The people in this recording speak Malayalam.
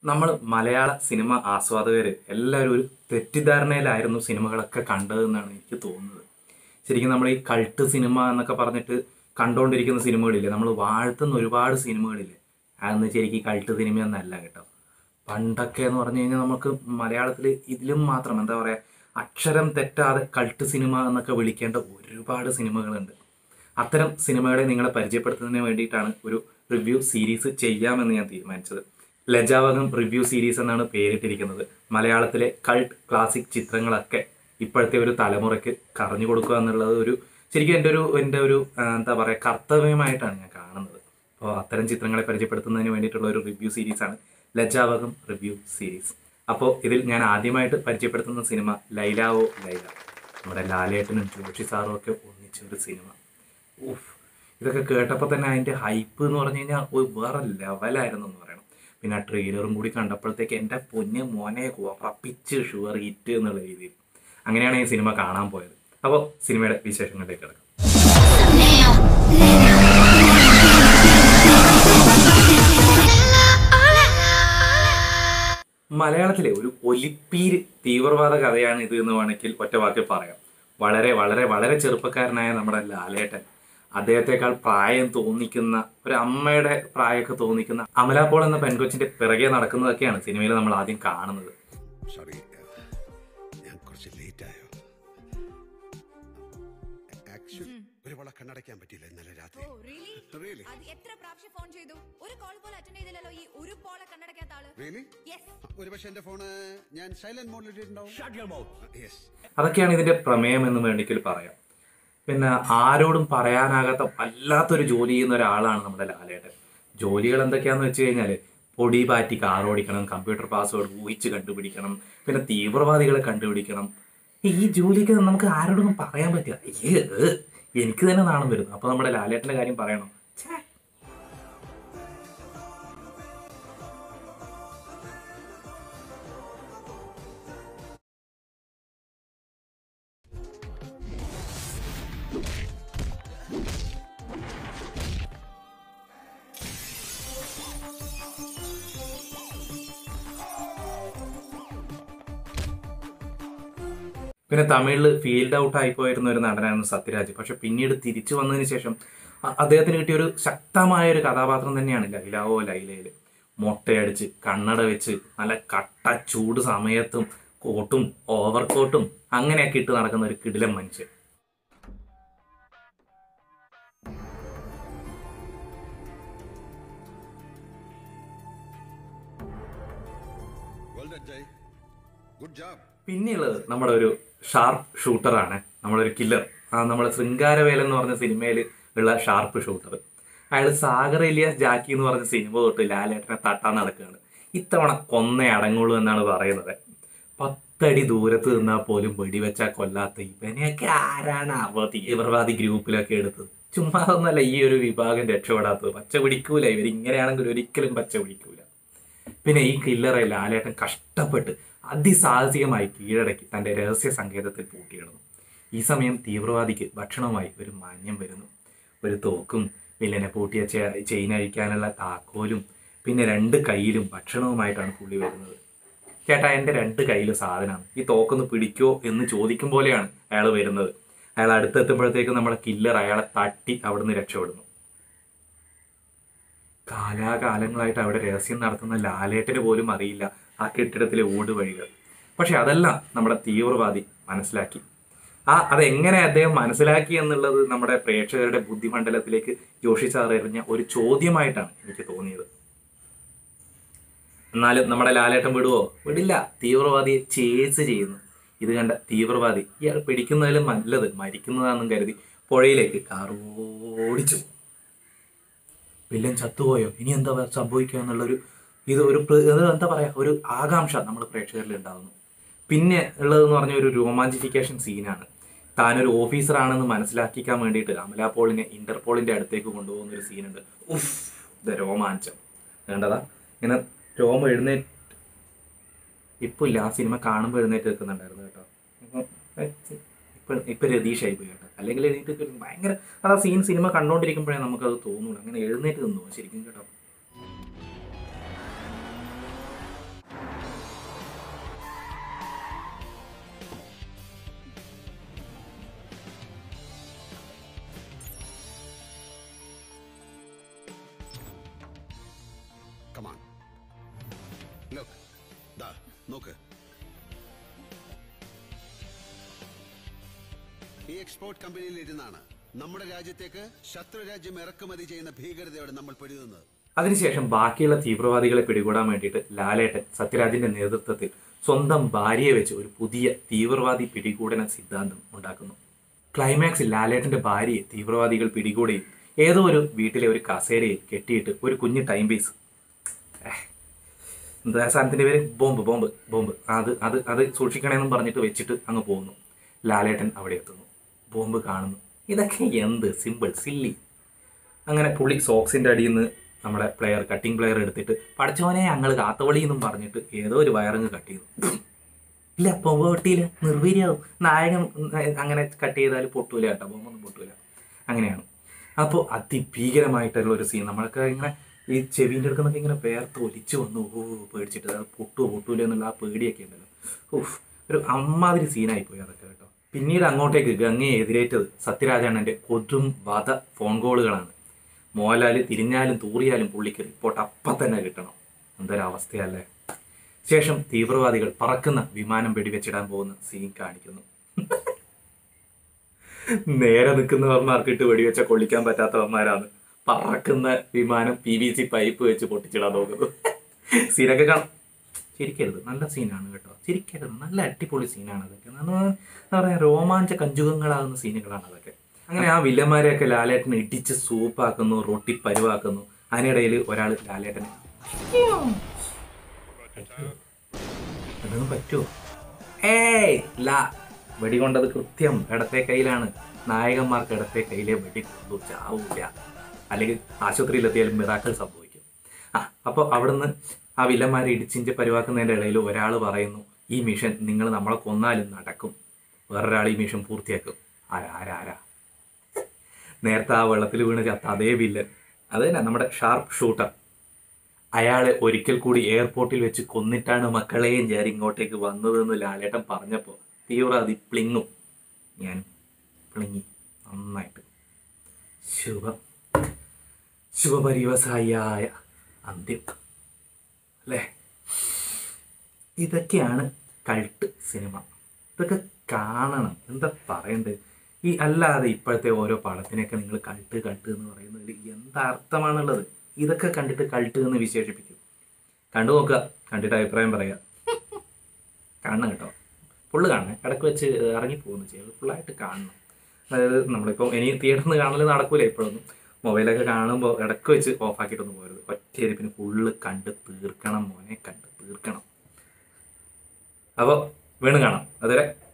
നമ്മൾ മലയാള സിനിമ ആസ്വാദകർ എല്ലാവരും ഒരു തെറ്റിദ്ധാരണയിലായിരുന്നു സിനിമകളൊക്കെ കണ്ടതെന്നാണ് എനിക്ക് തോന്നുന്നത് ശരിക്കും നമ്മൾ ഈ കൾട്ട് സിനിമ എന്നൊക്കെ പറഞ്ഞിട്ട് കണ്ടുകൊണ്ടിരിക്കുന്ന സിനിമകളില്ലേ നമ്മൾ വാഴ്ത്തുന്ന ഒരുപാട് സിനിമകളില്ലേ അതൊന്നും ശരിക്കും കൾട്ട് സിനിമയൊന്നല്ല കേട്ടോ പണ്ടൊക്കെ എന്ന് പറഞ്ഞു കഴിഞ്ഞാൽ നമുക്ക് മലയാളത്തിൽ ഇതിലും മാത്രം എന്താ പറയുക അക്ഷരം തെറ്റാതെ കൾട്ട് സിനിമ എന്നൊക്കെ വിളിക്കേണ്ട ഒരുപാട് സിനിമകളുണ്ട് അത്തരം സിനിമകളെ നിങ്ങളെ പരിചയപ്പെടുത്തുന്നതിന് വേണ്ടിയിട്ടാണ് ഒരു റിവ്യൂ സീരീസ് ചെയ്യാമെന്ന് ഞാൻ തീരുമാനിച്ചത് ലജാവകം റിവ്യൂ സീരീസ് എന്നാണ് പേരിട്ടിരിക്കുന്നത് മലയാളത്തിലെ കൾട്ട് ക്ലാസിക് ചിത്രങ്ങളൊക്കെ ഇപ്പോഴത്തെ ഒരു തലമുറയ്ക്ക് കറഞ്ഞു കൊടുക്കുക എന്നുള്ളത് ഒരു ശരിക്കും എൻ്റെ ഒരു എൻ്റെ ഒരു ആ, എന്താ പറയുക കർത്തവ്യമായിട്ടാണ് ഞാൻ കാണുന്നത് അപ്പോൾ അത്തരം ചിത്രങ്ങളെ പരിചയപ്പെടുത്തുന്നതിന് വേണ്ടിയിട്ടുള്ള ഒരു റിവ്യൂ സീരീസാണ് ലജാവകം റിവ്യൂ സീരീസ് അപ്പോൾ ഇതിൽ ഞാൻ ആദ്യമായിട്ട് പരിചയപ്പെടുത്തുന്ന സിനിമ ലൈലാവോ ലൈല നമ്മുടെ ലാലേട്ടനും ജോഷി സാറും ഒക്കെ ഒന്നിച്ച ഒരു സിനിമ ഉഫ് ഇതൊക്കെ കേട്ടപ്പോൾ തന്നെ അതിൻ്റെ ഹൈപ്പ് എന്ന് പറഞ്ഞു കഴിഞ്ഞാൽ ഒരു വേറെ ലെവലായിരുന്നു എന്ന് പറയണം പിന്നെ ആ ട്രെയിലറും കൂടി കണ്ടപ്പോഴത്തേക്ക് എൻ്റെ പൊന്ന് മോനെ ഉറപ്പിച്ച് ഷുവർ ഹിറ്റ് എന്നുള്ള രീതിയിൽ അങ്ങനെയാണ് ഈ സിനിമ കാണാൻ പോയത് അപ്പോൾ സിനിമയുടെ വിശേഷങ്ങളിലേക്ക് കിടക്കാം മലയാളത്തിലെ ഒരു ഒലിപ്പീര് തീവ്രവാദ കഥയാണ് ഇത് എന്ന് വേണമെങ്കിൽ ഒറ്റ വാക്കിൽ പറയാം വളരെ വളരെ വളരെ ചെറുപ്പക്കാരനായ നമ്മുടെ ലാലേട്ടൻ അദ്ദേഹത്തെക്കാൾ പ്രായം തോന്നിക്കുന്ന ഒരു അമ്മയുടെ പ്രായമൊക്കെ തോന്നിക്കുന്ന അമല പോൾ എന്ന പെൺകൊച്ചിന്റെ പിറകെ നടക്കുന്നതൊക്കെയാണ് സിനിമയിൽ നമ്മൾ ആദ്യം കാണുന്നത് സോറി ഞാൻ കുറച്ച് ലേറ്റ് ആയോ ആക്ച്വലി ഒരു വള കണ്ണടയ്ക്കാൻ പറ്റിയില്ല ഇന്നലെ രാത്രി ഓ റിയലി Really? അത് എത്ര പ്രാവശ്യം ഫോൺ ചെയ്തു ഒരു കോൾ പോലും അറ്റൻഡ് ചെയ്തില്ലല്ലോ ഈ ഒരു പോളെ കണ്ണടക്കാത്ത ആള് റിയലി യെസ് ഒരു പക്ഷെ എന്റെ ഫോണ് ഞാൻ സൈലന്റ് മോഡിൽ ഇട്ടിട്ടുണ്ടാവും യെസ് അതൊക്കെയാണ് ഇതിന്റെ പ്രമേയം എന്ന് വേണമെങ്കിൽ പറയാം പിന്നെ ആരോടും പറയാനാകാത്ത വല്ലാത്തൊരു ജോലി ചെയ്യുന്ന ഒരാളാണ് നമ്മുടെ ലാലേട്ടൻ ജോലികൾ എന്തൊക്കെയാന്ന് വെച്ച് കഴിഞ്ഞാല് പൊടി പാറ്റി കാർ ഓടിക്കണം കമ്പ്യൂട്ടർ പാസ്വേഡ് ഊഹിച്ച് കണ്ടുപിടിക്കണം പിന്നെ തീവ്രവാദികളെ കണ്ടുപിടിക്കണം ഈ ജോലിയൊക്കെ നമുക്ക് ആരോടും പറയാൻ പറ്റില്ല ഏ എനിക്ക് തന്നെ നാണം വരുന്നു അപ്പൊ നമ്മുടെ ലാലേട്ടന്റെ കാര്യം പറയണം ഛേ. പിന്നെ തമിഴിൽ ഫീൽഡ് ഔട്ട് ആയി പോയിരുന്ന ഒരു നടനായിരുന്നു സത്യരാജ് പക്ഷെ പിന്നീട് തിരിച്ചു വന്നതിന് ശേഷം അ- അദ്ദേഹത്തിന് കിട്ടിയ ഒരു ശക്തമായ ഒരു കഥാപാത്രം തന്നെയാണ് ലൈലാവോ ലൈലയിൽ മൊട്ടയടിച്ച് കണ്ണട വെച്ച് നല്ല കട്ട ചൂട് സമയത്തും കോട്ടും ഓവർകോട്ടും അങ്ങനെയൊക്കെ ഇട്ട് നടക്കുന്ന ഒരു കിടിലൻ മനുഷ്യൻ well done Jai good job പിന്നെയുള്ളത് നമ്മുടെ ഒരു ഷാർപ്പ് ഷൂട്ടറാണ് നമ്മളൊരു കില്ലർ ആ നമ്മുടെ ശൃംഗാരവേല എന്ന് പറഞ്ഞ സിനിമയിൽ ഉള്ള ഷാർപ്പ് ഷൂട്ടർ അയാൾ സാഗർ ഇലിയാസ് ജാക്കി എന്ന് പറഞ്ഞ സിനിമ തൊട്ട് ലാലേട്ടനെ തട്ടാൻ നടക്കുകയാണ് ഇത്തവണ കൊന്നേ അടങ്ങുള്ളൂ എന്നാണ് പറയുന്നത് പത്തടി ദൂരത്ത് നിന്നാൽ പോലും വെടിവെച്ചാൽ കൊല്ലാത്ത ഇവനെയൊക്കെ ആരാണ് അവ തീവ്രവാദി ഗ്രൂപ്പിലൊക്കെ എടുത്തത് ചുമ്മാ ഒന്നല്ല ഈ ഒരു വിഭാഗം രക്ഷപ്പെടാത്തത് പച്ച പിടിക്കൂല ഇവരിങ്ങനെയാണെങ്കിൽ ഒരിക്കലും പച്ച പിടിക്കൂല പിന്നെ ഈ കില്ലറെ ലാലേട്ടൻ കഷ്ടപ്പെട്ട് അതിസാഹസികമായി കീഴടക്കി തന്റെ രഹസ്യ സങ്കേതത്തിൽ പൂട്ടിയിടുന്നു ഈ സമയം തീവ്രവാദിക്ക് ഭക്ഷണവുമായി ഒരു മാന്യം വരുന്നു ഒരു തോക്കും വില്ലനെ പൂട്ടിയ ചെ- ചെയിൻ അഴിക്കാനുള്ള താക്കോലും പിന്നെ രണ്ട് കയ്യിലും ഭക്ഷണവുമായിട്ടാണ് പുള്ളി വരുന്നത് ചേട്ടാ എൻ്റെ രണ്ട് കയ്യിലും സാധനമാണ് ഈ തോക്കൊന്ന് പിടിക്കോ എന്ന് ചോദിക്കും പോലെയാണ് അയാൾ വരുന്നത് അയാൾ അടുത്തെത്തുമ്പോഴത്തേക്കും നമ്മുടെ കില്ലർ അയാളെ തട്ടി അവിടുന്ന് രക്ഷപ്പെടുന്നു കാലാകാലങ്ങളായിട്ട് അവിടെ രഹസ്യം നടത്തുന്ന ലാലേട്ടന് പോലും അറിയില്ല ആ കെട്ടിടത്തിലെ ഓടുവഴികൾ പക്ഷെ അതെല്ലാം നമ്മുടെ തീവ്രവാദി മനസ്സിലാക്കി ആ അതെങ്ങനെ അദ്ദേഹം മനസ്സിലാക്കി എന്നുള്ളത് നമ്മുടെ പ്രേക്ഷകരുടെ ബുദ്ധിമണ്ഡലത്തിലേക്ക് ജോഷി സാർ എറിഞ്ഞ ഒരു ചോദ്യമായിട്ടാണ് എനിക്ക് തോന്നിയത് എന്നാലും നമ്മുടെ ലാലേട്ടൻ വിടുവോ വിടില്ല തീവ്രവാദിയെ ചേസ് ചെയ്യുന്നു ഇത് കണ്ട തീവ്രവാദി ഇയാൾ പിടിക്കുന്നതിലും നല്ലത് മരിക്കുന്നതാണെന്നും കരുതി പുഴയിലേക്ക് കാർ ഓടിച്ചു വില്ലൻ ചത്തുപോയോ ഇനി എന്താ വ- സംഭവിക്കുക എന്നുള്ളൊരു ഇത് ഒരു പ്ര- ഇത് എന്താ പറയാ ഒരു ആകാംക്ഷ നമ്മൾ പ്രേക്ഷകരിൽ ഉണ്ടാകുന്നു പിന്നെ ഉള്ളതെന്ന് പറഞ്ഞ ഒരു രോമാഞ്ചിഫിക്കേഷൻ സീനാണ് താനൊരു ഓഫീസറാണെന്ന് മനസ്സിലാക്കിക്കാൻ വേണ്ടിയിട്ട് അമല പോളിനെ ഇന്റർപോളിന്റെ അടുത്തേക്ക് കൊണ്ടുപോകുന്ന ഒരു സീനുണ്ട് ഉഫ് ഇത് രോമാഞ്ചം വേണ്ടതാ ഇങ്ങനെ രോമം എഴുന്നേറ്റ് ഇപ്പൊ ഇല്ല ആ സിനിമ കാണുമ്പോൾ എഴുന്നേറ്റ് നിൽക്കുന്നുണ്ടായിരുന്നു കേട്ടോ ഇപ്പൊ ഇപ്പൊ രതീഷായി പോയി കേട്ടോ അല്ലെങ്കിൽ എഴുന്നേറ്റ് നിൽക്കുന്ന ഭയങ്കര അത് ആ സീൻ സിനിമ കണ്ടോണ്ടിരിക്കുമ്പോഴേ നമുക്കത് തോന്നുള്ളൂ അങ്ങനെ എഴുന്നേറ്റ് നിന്നു ശരിക്കും കേട്ടോ ലുക്ക് ദാ നോക്ക് ഈ എക്സ്പോർട്ട് കമ്പനിയിൽ ഇരുന്നാണ് നമ്മുടെ രാജ്യത്തേക്ക് ശത്രു രാജ്യം ഇറക്കുമതി ചെയ്യുന്ന ഭീകരതയോട് നമ്മൾ പിടിതുന്നത് അതിനുശേഷം ബാക്കിയുള്ള തീവ്രവാദികളെ പിടികൂടാൻ വേണ്ടിയിട്ട് ലാലേട്ടൻ സത്യരാജിന്റെ നേതൃത്വത്തിൽ സ്വന്തം ഭാര്യയെ വെച്ച് ഒരു പുതിയ തീവ്രവാദി പിടികൂടന സിദ്ധാന്തം ഉണ്ടാക്കുന്നു ക്ലൈമാക്സിൽ ലാലേട്ടന്റെ ഭാര്യയെ തീവ്രവാദികൾ പിടികൂടുകയും ഏതോ ഒരു വീട്ടിലെ ഒരു കസേരയിൽ കെട്ടിയിട്ട് ഒരു കുഞ്ഞ് ടൈം പീസ് എന്താ സാധനത്തിന്റെ പേര് ബോംബ് ബോംബ് ബോംബ് അത് അത് അത് സൂക്ഷിക്കണമെന്നും പറഞ്ഞിട്ട് വെച്ചിട്ട് അങ്ങ് പോകുന്നു ലാലേട്ടൻ അവിടെ എത്തുന്നു ബോംബ് കാണുന്നു ഇതൊക്കെ എന്ത് സിമ്പിൾ സില്ലി അങ്ങനെ പുള്ളി സോക്സിന്റെ അടിയിൽ നിന്ന് നമ്മുടെ പ്ലെയർ കട്ടിംഗ് പ്ലെയർ എടുത്തിട്ട് പഠിച്ചവനെ ഞങ്ങൾ കാത്തവളി എന്നും പറഞ്ഞിട്ട് ഏതോ ഒരു വയറങ്ങ് കട്ട് ചെയ്തു ഇല്ല ബോംബ് പൊട്ടിയില്ല നിർവീര്യാവും നായകൻ അങ്ങനെ കട്ട് ചെയ്താൽ പൊട്ടൂല കേട്ടോ ബോംബൊന്നും പൊട്ടൂല അങ്ങനെയാണ് അപ്പോൾ അതിഭീകരമായിട്ടുള്ള ഒരു സീൻ നമ്മൾക്ക് ഇങ്ങനെ ഈ ചെവിൻ്റെ അടുക്കുന്നൊക്കെ ഇങ്ങനെ വേർത്ത് ഒലിച്ചു വന്നു ഓ പേടിച്ചിട്ട് അത് പൊട്ടുവോ പൊട്ടൂല എന്നുള്ള ആ പേടിയൊക്കെ ഉണ്ടല്ലോ ഓഫ് ഒരു അമ്മാതിരി സീനായി പോയി അതൊക്കെ കേട്ടോ പിന്നീട് അങ്ങോട്ടേക്ക് ഗംഗയെ എതിരേറ്റത് സത്യരാജാണൻ്റെ കൊടും വധ ഫോൺ കോളുകളാണ് മോഹൻലാൽ തിരിഞ്ഞാലും തൂറിയാലും പുള്ളിക്ക് റിപ്പോർട്ട് അപ്പം തന്നെ കിട്ടണം എന്തൊരവസ്ഥയല്ലേ ശേഷം തീവ്രവാദികൾ പറക്കുന്ന വിമാനം വെടിവെച്ചിടാൻ പോകുന്ന സീൻ കാണിക്കുന്നു നേരെ നിൽക്കുന്നവർമാർക്ക് ഇട്ട് വെടിവെച്ച കൊള്ളിക്കാൻ പറ്റാത്തവന്മാരാണ് പറക്കുന്ന വിമാനം പി വി സി പൈപ്പ് വെച്ച് പൊട്ടിച്ചിടാൻ നോക്കുന്നത് സീനൊക്കെ കാണാം ചിരിക്കരുത് നല്ല സീനാണ് കേട്ടോ ചിരിക്കരുത് നല്ല അടിപൊളി സീനാണ് അതൊക്കെ എന്താ പറയാ രോമാഞ്ച കഞ്ചുകങ്ങളാകുന്ന സീനുകളാണ് അതൊക്കെ അങ്ങനെ ആ വില്ലന്മാരെയൊക്കെ ലാലേട്ടനെ ഇടിച്ച് സൂപ്പാക്കുന്നു റൊട്ടി പരുവാക്കുന്നു അതിനിടയിൽ ഒരാൾ ലാലേട്ടനെ അതൊന്നും പറ്റുമോ ഏയ് ലാ വെടികൊണ്ടത് കൃത്യം ഇടത്തെ കയ്യിലാണ് നായകന്മാർക്ക് ഇടത്തെ കയ്യിലെ വെടി കൊണ്ടു ചാവൂല അല്ലെങ്കിൽ ആശുപത്രിയിലെത്തിയാലും മിറാക്കൾ സംഭവിക്കും ആ അപ്പോൾ അവിടുന്ന് ആ വില്ലന്മാരെ ഇടിച്ചിഞ്ച് പരിവാക്കുന്നതിൻ്റെ ഇടയിൽ ഒരാൾ പറയുന്നു ഈ മിഷൻ നിങ്ങൾ നമ്മളെ കൊന്നാലും നടക്കും വേറൊരാൾ ഈ മിഷൻ പൂർത്തിയാക്കും ആരാ ആരാ ആരാ നേരത്തെ ആ വെള്ളത്തിൽ വീണ് ചത്ത അതേ വില്ലൻ അത് തന്നെ നമ്മുടെ ഷാർപ്പ് ഷൂട്ടർ അയാളെ ഒരിക്കൽ കൂടി എയർപോർട്ടിൽ വെച്ച് കൊന്നിട്ടാണ് മക്കളെയും ഞാൻ ഇങ്ങോട്ടേക്ക് വന്നതെന്ന് ലാലേട്ടൻ പറഞ്ഞപ്പോൾ തീവ്രവാദി പ്ലിങ്ങും ഞാൻ പ്ലിങ്ങി നന്നായിട്ട് ശുഭം ശുഭപരിവസായിയായ അന്ത്യം അല്ലേ ഇതൊക്കെയാണ് കൾട്ട് സിനിമ ഇതൊക്കെ കാണണം എന്താ പറയണ്ടത് ഈ അല്ലാതെ ഇപ്പോഴത്തെ ഓരോ പടത്തിനൊക്കെ നിങ്ങൾ കൾട്ട് കൾട്ട് എന്ന് പറയുന്നതിൽ എന്താ അർത്ഥമാണുള്ളത് ഇതൊക്കെ കണ്ടിട്ട് കൾട്ട് എന്ന് വിശേഷിപ്പിക്കും കണ്ടു നോക്കുക കണ്ടിട്ട് അഭിപ്രായം പറയുക കാണണം കേട്ടോ ഫുള്ള് കാണണം ഇടയ്ക്ക് വെച്ച് ഇറങ്ങി പോകുന്നു ചെയ്യുന്നത് ഫുള്ളായിട്ട് കാണണം അതായത് നമ്മളിപ്പോൾ ഇനി തിയേറ്ററിൽ നിന്ന് കാണൽ നടക്കൂല ഇപ്പോഴൊന്നും മൊബൈലൊക്കെ കാണുമ്പോൾ ഇടയ്ക്ക് വെച്ച് ഓഫാക്കിയിട്ടൊന്നും പോരുത് ഒറ്റയിരിപ്പിന് ഫുള്ള് കണ്ട് തീർക്കണം മോനെ കണ്ട് തീർക്കണം അപ്പോൾ വീണ്ടും കാണാം അതുവരെ